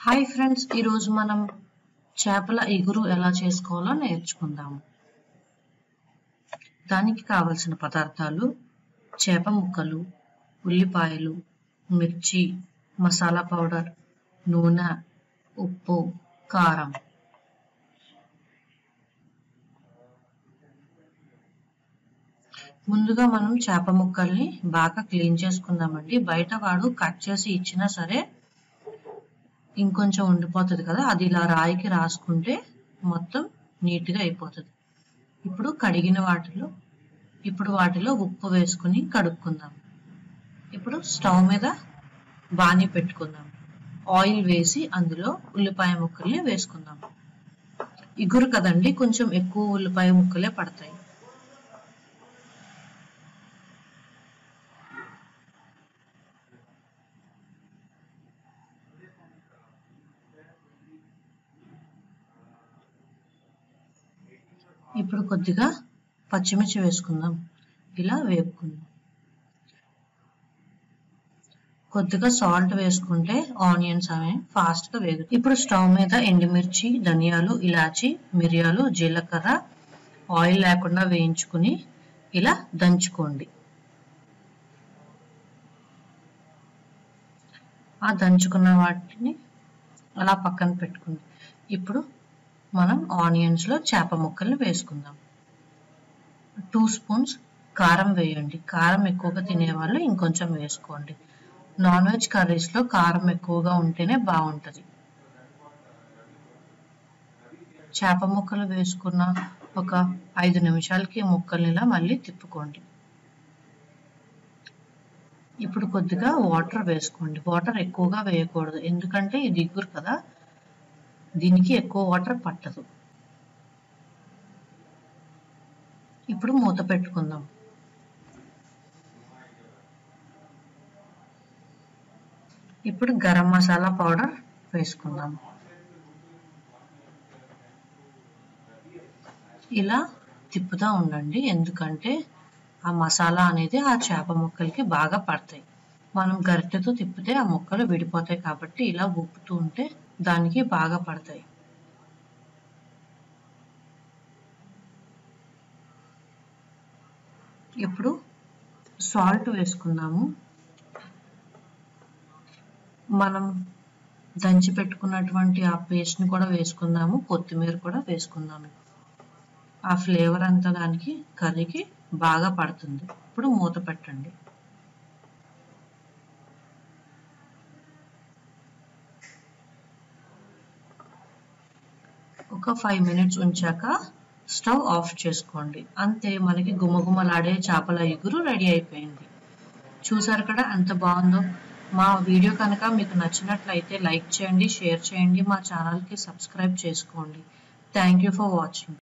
hi friends ఈరోజు మనం చేపల ఇగురు ఎలా చేసుకోవాలో నేర్చుకుందాము దానికి కావలసిన పదార్థాలు చేప ముక్కలు ఉల్లిపాయలు మిర్చి మసాలా పౌడర్ నూనె ఉప్పు కారం ముందుగా మనం చేప ముక్కల్ని బాగా క్లీన్ చేసుకుందామండి బయట వాడు కట్ చేసి ఇచ్చినా సరే ఇంకొంచెం ఉండిపోతుంది కదా అది ఇలా రాయికి రాసుకుంటే మొత్తం నీట్గా అయిపోతుంది ఇప్పుడు కడిగిన వాటిలో ఇప్పుడు వాటిలో ఉప్పు వేసుకుని కడుక్కుందాం ఇప్పుడు స్టవ్ మీద బాణీ పెట్టుకుందాం ఆయిల్ వేసి అందులో ఉల్లిపాయ ముక్కల్ని వేసుకుందాం ఇగురు కదండి కొంచెం ఎక్కువ ఉల్లిపాయ ముక్కలే పడతాయి ఇప్పుడు కొద్దిగా పచ్చిమిర్చి వేసుకుందాం ఇలా వేపుకుందాం కొద్దిగా సాల్ట్ వేసుకుంటే ఆనియన్స్ అవి ఫాస్ట్గా వేగు ఇప్పుడు స్టవ్ మీద ఎండుమిర్చి ధనియాలు ఇలాచి మిరియాలు జీలకర్ర ఆయిల్ లేకుండా వేయించుకుని ఇలా దంచుకోండి ఆ దంచుకున్న వాటిని అలా పక్కన పెట్టుకుంది ఇప్పుడు మనం ఆనియన్స్లో చేప ముక్కల్ని వేసుకుందాం టూ స్పూన్స్ కారం వేయండి కారం ఎక్కువగా తినేవాళ్ళు ఇంకొంచెం వేసుకోండి నాన్ వెజ్ కర్రీస్లో కారం ఎక్కువగా ఉంటేనే బాగుంటుంది చేప ముక్కలు వేసుకున్న ఒక ఐదు నిమిషాలకి ముక్కల్ని ఇలా మళ్ళీ తిప్పుకోండి ఇప్పుడు కొద్దిగా వాటర్ వేసుకోండి వాటర్ ఎక్కువగా వేయకూడదు ఎందుకంటే ఇది ఇగురు కదా దీనికి ఎక్కువ వాటర్ పట్టదు ఇప్పుడు మూత పెట్టుకుందాం ఇప్పుడు గరం మసాలా పౌడర్ వేసుకుందాం ఇలా తిప్పుతూ ఉండండి ఎందుకంటే ఆ మసాలా అనేది ఆ చేప ముక్కలకి బాగా పడతాయి మనం గరిటెతో తిప్పితే ఆ ముక్కలు విడిపోతాయి కాబట్టి ఇలా ఉప్పుతూ ఉంటే దానికి బాగా పడతాయి ఇప్పుడు సాల్ట్ వేసుకుందాము మనం దంచి పెట్టుకున్నటువంటి ఆ పేస్ట్ని కూడా వేసుకుందాము కొత్తిమీర కూడా వేసుకుందాము ఆ ఫ్లేవర్ అంతా దానికి కర్రీకి బాగా పడుతుంది ఇప్పుడు మూత పెట్టండి ఒక ఫైవ్ మినిట్స్ ఉంచాక స్టవ్ ఆఫ్ చేసుకోండి అంతే మనకి గుమగుమలాడే చేపల ఇగురు రెడీ అయిపోయింది చూసారు కదా ఎంత బాగుందో మా వీడియో కనుక మీకు నచ్చినట్లయితే లైక్ చేయండి షేర్ చేయండి మా ఛానల్కి సబ్స్క్రైబ్ చేసుకోండి థ్యాంక్ యూ ఫర్ వాచింగ్